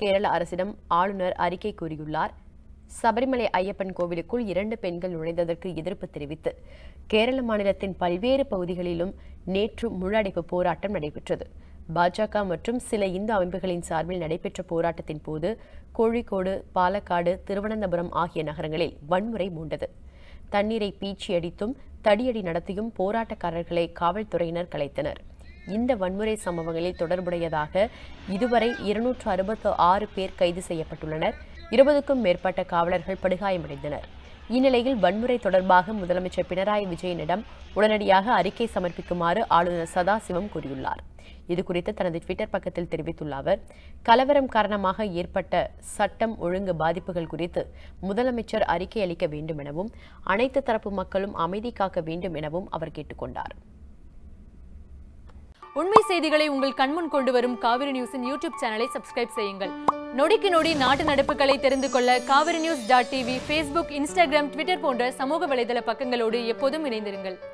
கேரள அரசிடம் ஆளுநர் அறிக்கை கூறியுள்ளார் சபரிமலை ஐயப்பன் கோவிலுக்குள் இரண்டு பெண்கள் நுழைந்ததற்கு எதிர்ப்பு தெரிவித்து கேரள மாநிலத்தின் பல்வேறு பகுதிகளிலும் நேற்று முழு அடைப்பு போராட்டம் நடைபெற்றது பாஜக மற்றும் சில இந்து அமைப்புகளின் சார்பில் நடைபெற்ற போராட்டத்தின் போது கோழிக்கோடு பாலக்காடு திருவனந்தபுரம் ஆகிய நகரங்களில் வன்முறை மூண்டது தண்ணீரை பீச்சி அடித்தும் தடியடி நடத்தியும் போராட்டக்காரர்களை காவல்துறையினர் கலைத்தனர் இந்த வன்முறை சம்பவங்களில் தொடர்புடையதாக இதுவரை இருநூற்று அறுபத்து ஆறு பேர் கைது செய்யப்பட்டுள்ளனர் இருபதுக்கும் மேற்பட்ட காவலர்கள் படுகாயமடைந்தனர் இந்நிலையில் வன்முறை தொடர்பாக முதலமைச்சர் பினராயி விஜயனிடம் உடனடியாக அறிக்கை சமர்ப்பிக்குமாறு ஆளுநர் சதாசிவம் கூறியுள்ளார் இதுகுறித்து தனது ட்விட்டர் பக்கத்தில் தெரிவித்துள்ள அவர் கலவரம் காரணமாக ஏற்பட்ட சட்டம் ஒழுங்கு பாதிப்புகள் குறித்து முதலமைச்சர் அறிக்கை அளிக்க வேண்டும் எனவும் அனைத்து தரப்பு மக்களும் அமைதி காக்க வேண்டும் எனவும் அவர் கேட்டுக்கொண்டார் உண்மை செய்திகளை உங்கள் கண்முன் கொண்டு வரும் காவிரி நியூஸின் யூடியூப் சேனலை சப்ஸ்கிரைப் செய்யுங்கள் நொடிக்கு நொடி நாட்டு நடப்புகளை தெரிந்து கொள்ள Kaveri news dot TV Facebook Instagram Twitter போன்ற சமூக வலைதள பக்கங்களோடு எப்போதும் இணைந்திருங்கள்